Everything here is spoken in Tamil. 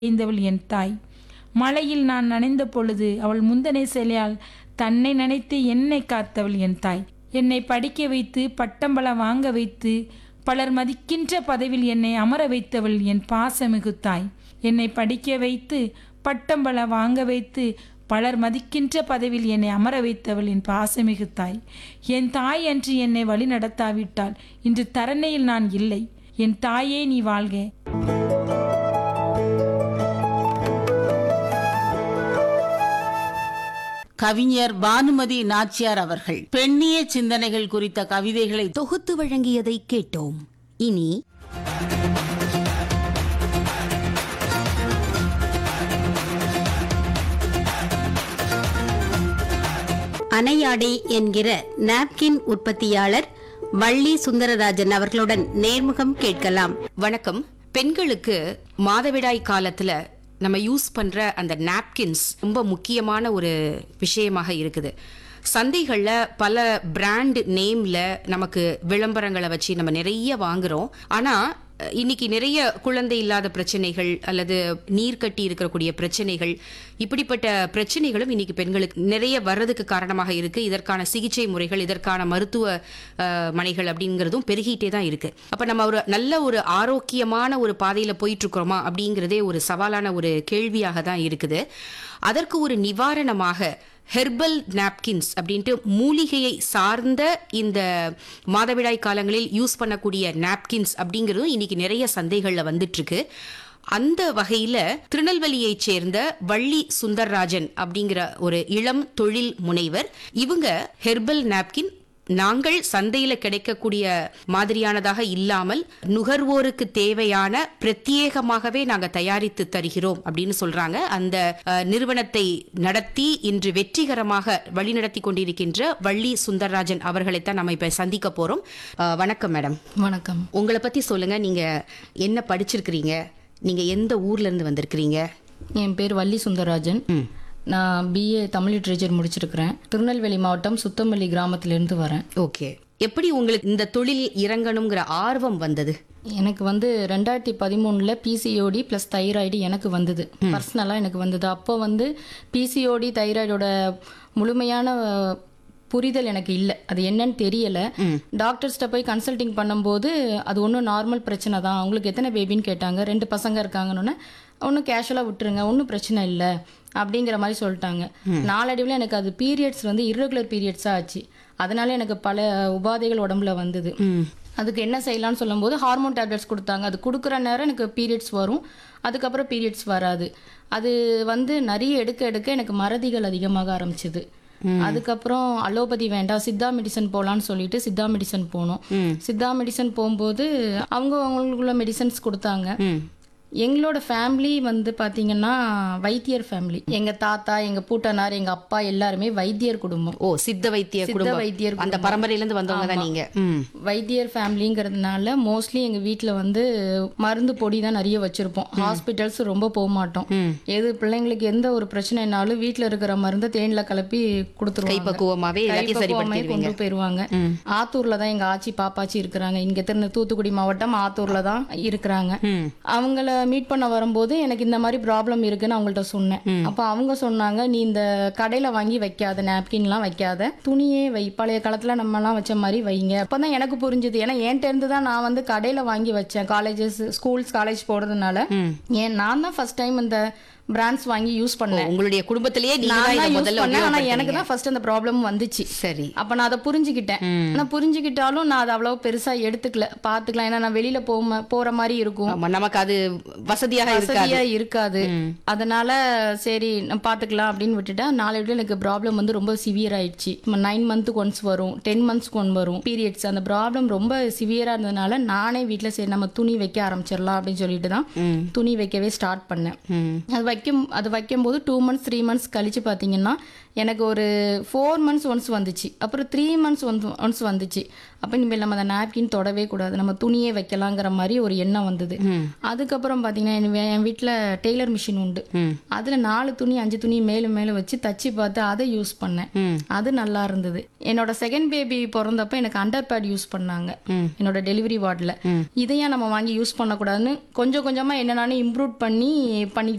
செய்தவள் என் தாய் மழையில் நான் நனைந்த பொழுது அவள் முந்தனை செயலால் தன்னை நினைத்து என்னை காத்தவள் என் தாய் என்னை படிக்க வைத்து பட்டம் பல வாங்க வைத்து பலர் மதிக்கின்ற பதவியில் என்னை அமர வைத்தவள் என் பாசமிகு தாய் என்னை படிக்க வைத்து பட்டம் பல வாங்க வைத்து பலர் மதிக்கின்ற பதவியில் என்னை அமர வைத்தவள் என் பாசமிகு தாய் என் தாய் அன்று என்னை வழி நடத்தாவிட்டால் இன்று தரணையில் நான் இல்லை என் தாயே நீ வாழ்க கவிஞர் பானுமதி நாச்சியார் அவர்கள் பெண்ணிய சிந்தனைகள் குறித்த கவிதைகளை தொகுத்து வழங்கியதை கேட்டோம் இனி அணையாடை என்கிற நாப்கின் உற்பத்தியாளர் வள்ளி சுந்தரராஜன் அவர்களுடன் நேர்முகம் கேட்கலாம் வணக்கம் பெண்களுக்கு மாதவிடாய் காலத்துல நம்ம யூஸ் பண்ற அந்த நாப்கின்ஸ் ரொம்ப முக்கியமான ஒரு விஷயமாக இருக்குது சந்தைகள்ல பல பிராண்ட் நேம்ல நமக்கு விளம்பரங்களை வச்சு நம்ம நிறைய வாங்குறோம் ஆனா அஹ், இன்னைக்கு நிறைய குழந்தை இல்லாத பிரச்சனைகள் அல்லது நீர் கட்டி இருக்கக்கூடிய பிரச்சனைகள் இப்படிப்பட்ட பிரச்சனைகளும் இன்னைக்கு பெண்களுக்கு நிறைய வர்றதுக்கு காரணமாக இருக்கு இதற்கான சிகிச்சை முறைகள் இதற்கான மருத்துவ அஹ், மனைகள் அப்படிங்கிறதும் பெருகிட்டே தான் இருக்கு அப்ப நம்ம ஒரு நல்ல ஒரு ஆரோக்கியமான ஒரு பாதையில போயிட்டு இருக்கிறோமா அப்படிங்கிறதே ஒரு சவாலான ஒரு கேள்வியாக தான் இருக்குது அதற்கு ஒரு நிவாரணமாக ஹெர்பல் நாப்கின்ஸ் அப்படின்ட்டு மூலிகையை சார்ந்த இந்த மாதவிடாய் காலங்களில் யூஸ் பண்ணக்கூடிய நாப்கின்ஸ் அப்படிங்கிறதும் இன்னைக்கு நிறைய சந்தைகளில் வந்துட்டு இருக்கு அந்த வகையில திருநெல்வேலியைச் சேர்ந்த வள்ளி சுந்தர்ராஜன் அப்படிங்கிற ஒரு இளம் தொழில் முனைவர் இவங்க ஹெர்பல் நாப்கின் நாங்கள் சந்தையில கிடைக்கக்கூடிய மாதிரியானதாக இல்லாமல் நுகர்வோருக்கு தேவையான பிரத்யேகமாகவே நாங்க தயாரித்து தருகிறோம் அப்படின்னு சொல்றாங்க அந்த அஹ், நிறுவனத்தை நடத்தி இன்று வெற்றிகரமாக வழிநடத்தி கொண்டிருக்கின்ற வள்ளி சுந்தர்ராஜன் அவர்களைத்தான் நம்ம இப்ப சந்திக்க போறோம் அஹ், வணக்கம் மேடம் வணக்கம் உங்களை பத்தி சொல்லுங்க நீங்க என்ன படிச்சிருக்கிறீங்க நீங்க எந்த ஊர்ல இருந்து வந்திருக்கிறீங்க என் பேர் வள்ளி சுந்தரராஜன் நான் பிஏ தமிழ் லிட்ரேச்சர் முடிச்சிருக்கிறேன் திருநெல்வேலி மாவட்டம் சுத்தமல்லி கிராமத்திலிருந்து வரேன் ஓகே எப்படி உங்களுக்கு இந்த தொழில் இறங்கணுங்கிற ஆர்வம் வந்தது எனக்கு வந்து ரெண்டாயிரத்தி பதிமூணில் பிசிஓடி ப்ளஸ் தைராய்டு எனக்கு வந்தது பர்சனலாக எனக்கு வந்தது அப்போ வந்து பிசிஓடி தைராய்டோட முழுமையான அஹ், புரிதல் எனக்கு இல்லை அது என்னன்னு தெரியலை டாக்டர்ஸ்ட்ட போய் கன்சல்டிங் பண்ணும்போது அது ஒன்றும் நார்மல் பிரச்சனை தான் அவங்களுக்கு எத்தனை பேபின்னு கேட்டாங்க ரெண்டு பசங்க இருக்காங்கன்னு ஒன்றும் கேஷுவலாக விட்டுருங்க ஒன்றும் பிரச்சனை இல்லை அப்படிங்கிற மாதிரி சொல்லிட்டாங்க நாளடைவில் எனக்கு அது பீரியட்ஸ் வந்து irregular பீரியட்ஸாக ஆச்சு அதனால எனக்கு பல உபாதைகள் உடம்புல வந்தது அதுக்கு என்ன செய்யலாம்னு சொல்லும்போது ஹார்மோன் டேப்லெட்ஸ் கொடுத்தாங்க அது கொடுக்குற நேரம் எனக்கு பீரியட்ஸ் வரும் அதுக்கப்புறம் பீரியட்ஸ் வராது அது வந்து நிறைய எடுக்க எடுக்க எனக்கு மறதிகள் அதிகமாக ஆரம்பிச்சது அதுக்கப்புறம் அலோபதி வேண்டாம் சித்தா மெடிசன் போகலான்னு சொல்லிட்டு சித்தா மெடிசன் போனோம் சித்தா மெடிசன் போகும்போது அவங்க அவங்களுக்குள்ள மெடிசன்ஸ் கொடுத்தாங்க எங்களோட ஃபேமிலி வந்து பாத்தீங்கன்னா வைத்தியர் ஃபேமிலி எங்க தாத்தா எங்க பூட்டனார் எங்க அப்பா எல்லாருமே வைத்தியர் குடும்பம் ஓ சித்த வைத்திய சித்த குடும்பம் வைத்தியர் அந்த பரம்பரையில இருந்து வந்தவங்க தான் நீங்க ம் வைத்தியர் ஃபேமிலிங்கிறதுனால மோஸ்ட்லி எங்க வீட்ல வந்து மருந்து பொடி தான் நிறைய வச்சிருப்போம் ஹாஸ்பிட்டல்ஸ் ரொம்ப போக மாட்டோம் எது பிள்ளைங்களுக்கு எந்த ஒரு பிரச்சனைனாலும் வீட்ல இருக்கிற மருந்தை தேன்ல கலப்பி கொடுத்துருவாங்க கைப்பக்குவமாவே எல்லாத்தையும் சரி கைப்பக்குவமாவே படுத்திடுவீங்க கொண்டு போயிருவாங்க ஆத்தூர்ல தான் எங்க ஆச்சி பாப்பாச்சி இருக்கிறாங்க இங்க திருநெ தூத்துக்குடி மாவட்டம் ஆத்தூர்ல தான் இருக்கிறாங்க அவங்கள மீட் பண்ண வரும்போது எனக்கு இந்த மாதிரி ப்ராப்ளம் இருக்குன்னு அவங்கள்ட்ட சொன்னேன் அப்ப அவங்க சொன்னாங்க நீ இந்த கடையில வாங்கி வைக்காத நாப்கின்லாம் வைக்காத துணியே வை பழைய காலத்துல நம்ம எல்லாம் வச்ச மாதிரி வைங்க அப்பதான் எனக்கு புரிஞ்சுது ஏன்னா என்கிட்ட இருந்து தான் நான் வந்து கடையில வாங்கி வச்சேன் காலேஜஸ் ஸ்கூல்ஸ் காலேஜ் போறதுனால ஏன் நான் தான் ஃபர்ஸ்ட் டைம் இந்த பிராண்ட்ஸ் வாங்கி யூஸ் பண்ணேன் உங்களுடைய குடும்பத்திலேயே நீங்க நான் தான் இதை தான் யூஸ் முதல்ல பண்ணேன் ஆனா எனக்கு உபயோகப்படுத்துனீங்க. தான் ஃபர்ஸ்ட் அந்த ப்ராப்ளம் வந்துச்சு சரி அப்ப நான் அதை புரிஞ்சுக்கிட்டேன் ஆனா புரிஞ்சுக்கிட்டாலும் நான் அதை அவ்வளவு பெருசா எடுத்துக்கல பாத்துக்கலாம் ஏன்னா நான் வெளியில போக போற மாதிரி இருக்கும் ஆமா நமக்கு அது வசதியாக இருக்காது வசதியா இருக்காது அதனால சரி நான் பாத்துக்கலாம் அப்படின்னு விட்டுட்டா நாளைக்கு எனக்கு ப்ராப்ளம் வந்து ரொம்ப சிவியர் ஆயிடுச்சு நைன் மந்த்துக்கு ஒன்ஸ் வரும் டென் மந்த்ஸ்க்கு ஒன் வரும் பீரியட்ஸ் அந்த ப்ராப்ளம் ரொம்ப சிவியரா இருந்ததுனால நானே வீட்ல சரி நம்ம துணி வைக்க ஆரம்பிச்சிடலாம் அப்படின்னு சொல்லிட்டு தான் துணி வைக்கவே ஸ்டார்ட் பண்ணேன் அது வைக்கும் அது வைக்கும்போது டூ மந்த்ஸ் த்ரீ மந்த்ஸ் கழிச்சு பார்த்தீங்கன்னா எனக்கு ஒரு ஃபோர் மந்த்ஸ் ஒன்ஸ் வந்துச்சு அப்புறம் த்ரீ மந்த்ஸ் ஒன்ஸ் ஒன்ஸ் வந்துச்சு அப்போ இனிமேல் நம்ம அந்த நாப்கின் தொடவே கூடாது நம்ம துணியே வைக்கலாங்கிற மாதிரி ஒரு எண்ணம் வந்தது அதுக்கப்புறம் பார்த்தீங்கன்னா என் வே- என் வீட்டில் டெய்லர் மிஷின் உண்டு அதில் நாலு துணி அஞ்சு துணி மேலும் மேலும் வச்சு தச்சு பார்த்து அதை யூஸ் பண்ணேன் அது நல்லா இருந்தது என்னோட செகண்ட் பேபி பிறந்தப்ப எனக்கு அண்டர் பேட் யூஸ் பண்ணாங்க என்னோட டெலிவரி வார்டில் இதையா நம்ம வாங்கி யூஸ் பண்ணக்கூடாதுன்னு கொஞ்சம் கொஞ்சமாக என்ன நானே இம்ப்ரூவ் பண்ணி பண்ணி